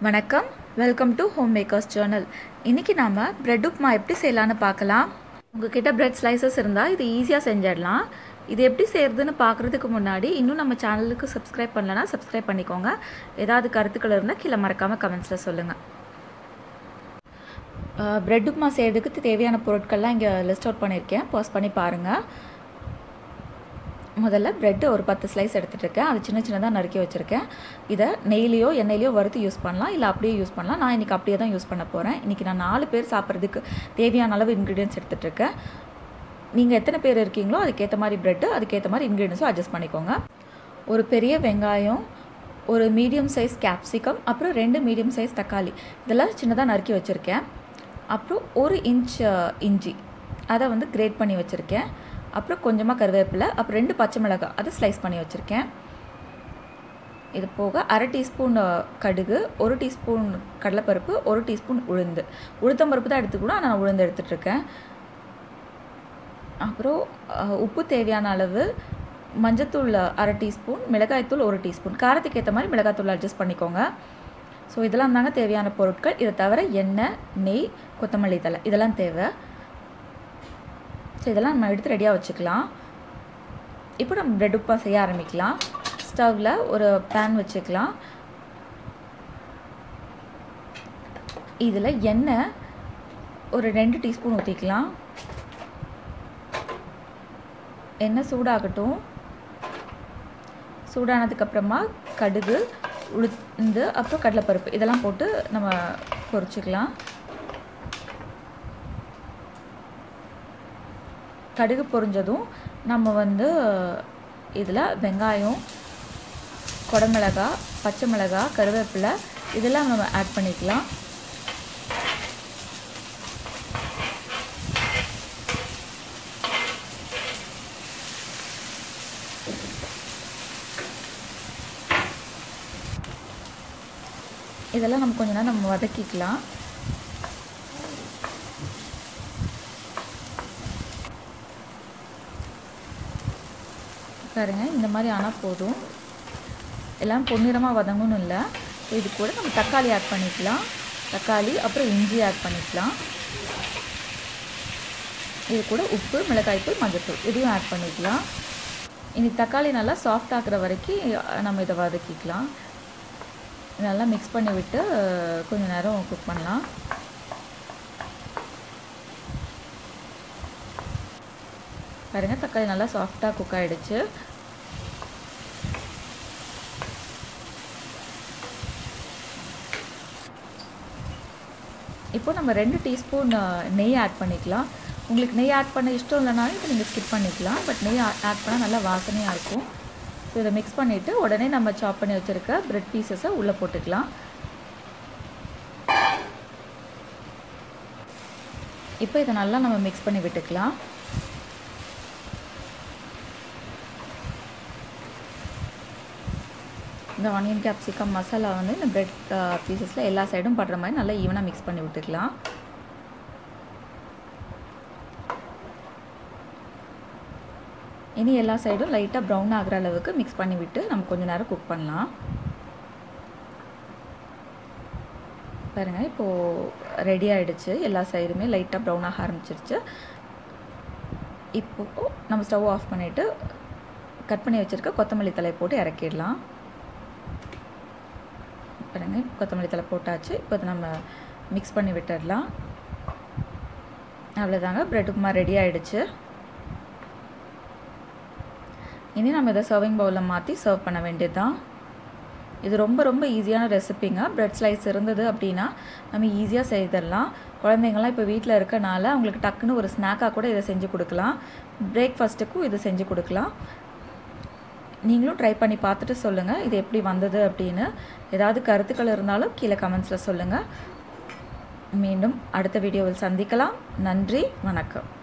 வணக்கம் welcome to home makers journal இன்றைக்கி நாம் பிரெட் உப்மா எப்படி செய்யலான்னு பார்க்கலாம் உங்ககிட்ட பிரெட் ஸ்லைசஸ் இருந்தால் இது ஈஸியாக செஞ்சிடலாம் இது எப்படி செய்கிறதுன்னு பார்க்குறதுக்கு முன்னாடி இன்னும் நம்ம சேனலுக்கு சப்ஸ்கிரைப் பண்ணலன்னா சப்ஸ்கிரைப் பண்ணிக்கோங்க ஏதாவது கருத்துக்கள் இருந்தால் கீழே மறக்காமல் கமெண்ட்ஸில் சொல்லுங்கள் பிரெட் உப்மா செய்கிறதுக்கு தேவையான பொருட்கள்லாம் இங்கே லிஸ்ட் அவுட் பண்ணியிருக்கேன் பாஸ் பண்ணி பாருங்கள் முதல்ல ப்ரெட்டு ஒரு பத்து ஸ்லைஸ் எடுத்துகிட்டு இருக்கேன் அது சின்ன சின்னதாக நறுக்கி வச்சுருக்கேன் இதை நெய்லியோ எண்ணெயிலையோ வறுத்து யூஸ் பண்ணலாம் இல்லை அப்படியே யூஸ் பண்ணலாம் நான் இன்றைக்கி அப்படியே தான் யூஸ் பண்ண போகிறேன் இன்றைக்கி நான் நாலு பேர் சாப்பிட்றதுக்கு தேவையான அளவு இன்க்ரீடியன்ஸ் எடுத்துகிட்டு இருக்கேன் நீங்கள் எத்தனை பேர் இருக்கீங்களோ அதுக்கேற்ற மாதிரி ப்ரெட்டு அதுக்கேற்ற மாதிரி இன்க்ரீடியன்ஸும் அட்ஜஸ்ட் பண்ணிக்கோங்க ஒரு பெரிய வெங்காயம் ஒரு மீடியம் சைஸ் கேப்சிகம் அப்புறம் ரெண்டு மீடியம் சைஸ் தக்காளி இதெல்லாம் சின்னதாக நறுக்கி வச்சுருக்கேன் அப்புறம் ஒரு இன்ச் இஞ்சி அதை வந்து கிரேட் பண்ணி வச்சுருக்கேன் அப்புறம் கொஞ்சமாக கருவேப்பிலை அப்புறம் ரெண்டு பச்சை மிளகாய் அதை ஸ்லைஸ் பண்ணி வச்சுருக்கேன் இது போக அரை டீஸ்பூன் கடுகு ஒரு டீஸ்பூன் கடலைப்பருப்பு ஒரு டீஸ்பூன் உளுந்து உளுத்தம்பருப்பு தான் எடுத்துக்கூட நான் உளுந்து எடுத்துகிட்ருக்கேன் அப்புறம் உப்பு தேவையான அளவு மஞ்சத்தூள் அரை டீஸ்பூன் மிளகாய்த்தூள் ஒரு டீஸ்பூன் காரத்துக்கு ஏற்ற மாதிரி மிளகாய்த்தூள் அட்ஜஸ்ட் பண்ணிக்கோங்க ஸோ இதெல்லாம் தாங்க தேவையான பொருட்கள் இதை தவிர எண்ணெய் நெய் கொத்தமல்லி தலை இதெல்லாம் தேவை ஸோ இதெல்லாம் நம்ம எடுத்து ரெடியாக வச்சுக்கலாம் இப்போ நம்ம ப்ரெட் உப்பா செய்ய ஆரம்பிக்கலாம் ஸ்டவ்வில் ஒரு பேன் வச்சுக்கலாம் இதில் எண்ணெய் ஒரு ரெண்டு டீஸ்பூன் ஊற்றிக்கலாம் எண்ணெய் சூடாகட்டும் சூடானதுக்கப்புறமா கடுகு உளுந்து அப்புறம் கடலைப்பருப்பு இதெல்லாம் போட்டு நம்ம பொரிச்சிக்கலாம் கடுகு பொரிஞ்சதும் நம்ம வந்து இதில் வெங்காயம் குடமிளகா பச்சை மிளகா கருவேப்பிலை இதெல்லாம் நம்ம ஆட் பண்ணிக்கலாம் இதெல்லாம் நம்ம கொஞ்ச நேரம் நம்ம வதக்கிக்கலாம் பாருங்க இந்த மாதிரி ஆனால் போதும் எல்லாம் பொன்னிறமாக வதங்கணும் இல்லை ஸோ இது கூட நம்ம தக்காளி ஆட் பண்ணிக்கலாம் தக்காளி அப்புறம் இஞ்சி ஆட் பண்ணிக்கலாம் இது கூட உப்பு மிளகாய்த்தூள் மஞ்சத்தூள் இதையும் ஆட் பண்ணிக்கலாம் இனி தக்காளி நல்லா சாஃப்ட் ஆக்குற வரைக்கும் நம்ம இதை வதக்கிக்கலாம் நல்லா மிக்ஸ் பண்ணி விட்டு கொஞ்சம் நேரம் குக் பண்ணலாம் பாருங்கள் தக்காளி நல்லா சாஃப்டாக குக் ஆகிடுச்சு இப்போ நம்ம ரெண்டு டீஸ்பூன் நெய் ஆட் பண்ணிக்கலாம் உங்களுக்கு நெய் ஆட் பண்ண இஷ்டம் இல்லைனாலும் இப்போ நீங்கள் ஸ்கிப் பண்ணிக்கலாம் பட் நெய் ஆட் பண்ணால் நல்லா வாசனையாக இருக்கும் ஸோ இதை மிக்ஸ் பண்ணிவிட்டு உடனே நம்ம சாப் பண்ணி வச்சுருக்க ப்ரெட் பீசஸை உள்ளே போட்டுக்கலாம் இப்போ இதை நல்லா நம்ம மிக்ஸ் பண்ணி விட்டுக்கலாம் இந்த ஆனியன் கேப்சிகம் மசாலா வந்து இந்த ப்ரெட் பீசஸில் எல்லா சைடும் படுற மாதிரி நல்லா ஈவனாக மிக்ஸ் பண்ணி விட்டுக்கலாம் இனி எல்லா சைடும் லைட்டாக ப்ரௌன் ஆகிற அளவுக்கு மிக்ஸ் பண்ணி விட்டு நம்ம கொஞ்சம் நேரம் குக் பண்ணலாம் பாருங்கள் இப்போது ரெடி ஆகிடுச்சு எல்லா சைடுமே லைட்டாக ப்ரௌன் ஆக ஆரம்பிச்சிருச்சு இப்போது நம்ம ஸ்டவ் ஆஃப் பண்ணிவிட்டு கட் பண்ணி வச்சுருக்க கொத்தமல்லி தலை போட்டு இறக்கிடலாம் பாருங்க கொத்தமல்லி தலை போட்டாச்சு இப்போ அதை நம்ம மிக்ஸ் பண்ணி விட்டுடலாம் அவ்வளோதாங்க ப்ரெட் உப்புமா ரெடி ஆகிடுச்சு இனி நம்ம இதை சர்விங் பவுலில் மாற்றி சர்வ் பண்ண வேண்டியது தான் இது ரொம்ப ரொம்ப ஈஸியான ரெசிபிங்க ப்ரெட் ஸ்லைஸ் இருந்தது அப்படின்னா நம்ம ஈஸியாக செய்திடலாம் குழந்தைங்களாம் இப்போ வீட்டில் இருக்கனால அவங்களுக்கு டக்குன்னு ஒரு ஸ்நாக்காக கூட இதை செஞ்சு கொடுக்கலாம் பிரேக்ஃபாஸ்ட்டுக்கும் இதை செஞ்சு கொடுக்கலாம் நீங்களும் ட்ரை பண்ணி பார்த்துட்டு சொல்லுங்கள் இது எப்படி வந்தது அப்படின்னு ஏதாவது கருத்துக்கள் இருந்தாலும் கீழே கமெண்ட்ஸில் சொல்லுங்கள் மீண்டும் அடுத்த வீடியோவில் சந்திக்கலாம் நன்றி வணக்கம்